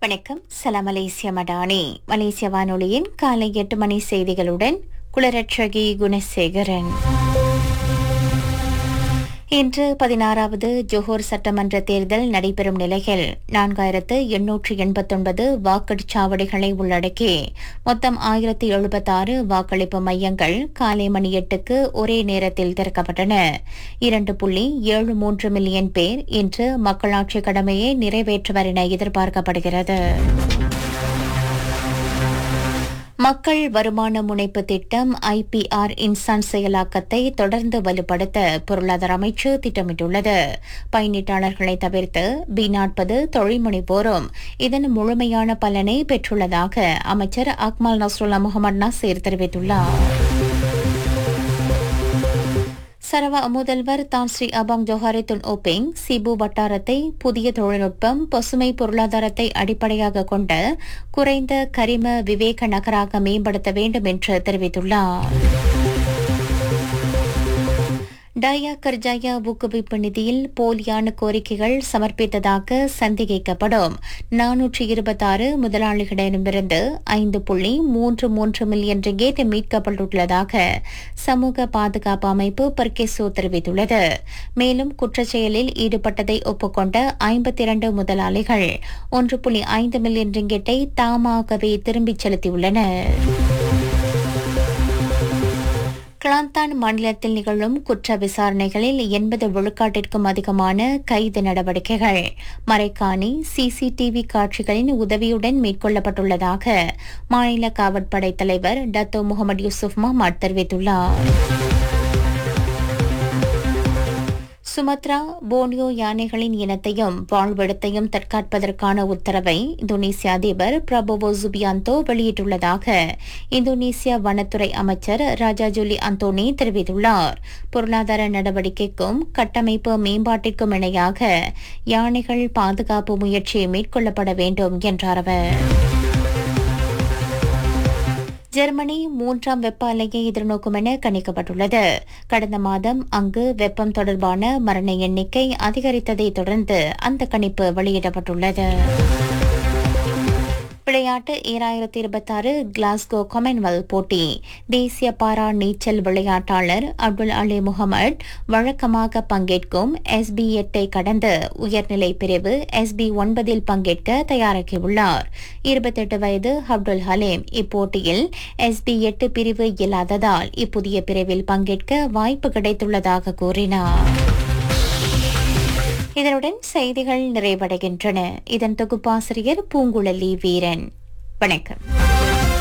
வணக்கம் சலாம் மலேசிய மடானி மலேசிய வானொலியின் காலை எட்டு மணி செய்திகளுடன் குளரட்சகி குணசேகரன் இன்று பதினாறாவது ஜோஹர் சட்டமன்ற தேர்தல் நடைபெறும் நிலையில் நான்காயிரத்து எண்ணூற்று எண்பத்தொன்பது வாக்குச்சாவடிகளை உள்ளடக்கி மொத்தம் ஆயிரத்து எழுபத்தாறு வாக்களிப்பு மையங்கள் காலை மணி எட்டுக்கு ஒரே நேரத்தில் திறக்கப்பட்டன இரண்டு புள்ளி ஏழு மூன்று மில்லியன் பேர் இன்று மக்களாட்சி கடமையை நிறைவேற்றுவர் என எதிர்பார்க்கப்படுகிறது மக்கள் வருமான முனைப்பு திட்டம் ஐபிஆர் இன்சான் செயலாக்கத்தை தொடர்ந்து வலுப்படுத்த பொருளாதார அமைச்சு திட்டமிட்டுள்ளது பயனீட்டாளர்களை தவிர்த்து பி நாற்பது தொழில் முனைவோரும் இதன் முழுமையான பலனை பெற்றுள்ளதாக அமைச்சர் அக்மல் நஸ்ருல்லா முகமது நாசீர் தெரிவித்துள்ளார் சரவா முதல்வர் தான் ஸ்ரீ அபாங் ஜோஹாரித்துன் ஓபிங் சிபு வட்டாரத்தை புதிய தொழில்நுட்பம் பசுமை பொருளாதாரத்தை அடிப்படையாக கொண்ட குறைந்த கரிம விவேக நகராக மேம்படுத்த வேண்டும் என்று தெரிவித்துள்ளார் டயா கர்ஜாயா ஊக்குவிப்பு நிதியில் போலியான கோரிக்கைகள் சமர்ப்பித்ததாக சந்தேகிக்கப்படும் நானூற்றி இருபத்தாறு முதலாளிகளிடமிருந்து ஐந்து புள்ளி மூன்று மூன்று மில்லியன் ரிங்கேட் மீட்கப்பட்டுள்ளதாக சமூக பாதுகாப்பு அமைப்பு பர்கேசோ தெரிவித்துள்ளது மேலும் குற்றச்செயலில் ஈடுபட்டதை ஒப்புக்கொண்ட ஐம்பத்தி இரண்டு முதலாளிகள் ஒன்று புள்ளி ஐந்து மில்லியன் ரிங்கெட்டை தாமாகவே திரும்பிச் செலுத்தியுள்ளனர் கிளாந்தான் மாநிலத்தில் நிகழும் குற்ற விசாரணைகளில் எண்பது விழுக்காட்டிற்கும் அதிகமான கைது நடவடிக்கைகள் மறைக்காணி சிசிடிவி காட்சிகளின் உதவியுடன் மேற்கொள்ளப்பட்டுள்ளதாக மாநில காவற்படை தலைவர் டத்தோ முகமது யூசுப் மஹ்மத் தெரிவித்துள்ளார் சுமத்ரா போனியோ யானைகளின் இனத்தையும் வாழ்விடத்தையும் தற்காப்பதற்கான உத்தரவை இந்தோனேசிய அதிபர் பிரபோவோ சுபியாந்தோ வெளியிட்டுள்ளதாக இந்தோனேசிய வனத்துறை அமைச்சர் ராஜா ஜூலி அந்தோனி தெரிவித்துள்ளார் பொருளாதார நடவடிக்கைக்கும் கட்டமைப்பு மேம்பாட்டிற்கும் இணையாக யானைகள் பாதுகாப்பு முயற்சி மேற்கொள்ளப்பட வேண்டும் என்றார் அவர் ஜெர்மனி மூன்றாம் வெப்ப அலையை எதிர்நோக்கும் என கணிக்கப்பட்டுள்ளது கடந்த மாதம் அங்கு வெப்பம் தொடர்பான மரண எண்ணிக்கை அதிகரித்ததை தொடர்ந்து அந்த கணிப்பு வெளியிடப்பட்டுள்ளது விளையாட்டு ஈராயிரத்தி இருபத்தாறு கிளாஸ்கோ காமன்வெல்த் போட்டி தேசிய பாரா நீச்சல் விளையாட்டாளர் அப்துல் அலி முகமது வழக்கமாக பங்கேற்கும் எஸ்பி எட்டை கடந்து உயர்நிலை பிரிவு எஸ்பி ஒன்பதில் பங்கேற்க தயாராகியுள்ளார் இருபத்தெட்டு வயது அப்துல் ஹலீம் இப்போட்டியில் எஸ்பி எட்டு பிரிவு இல்லாததால் இப்புதிய பிரிவில் பங்கேற்க வாய்ப்பு கிடைத்துள்ளதாக கூறினார் இதனுடன் செய்திகள் நிறைவடைகின்றன இதன் தொகுப்பாசிரியர் பூங்குழலி வீரன் வணக்கம்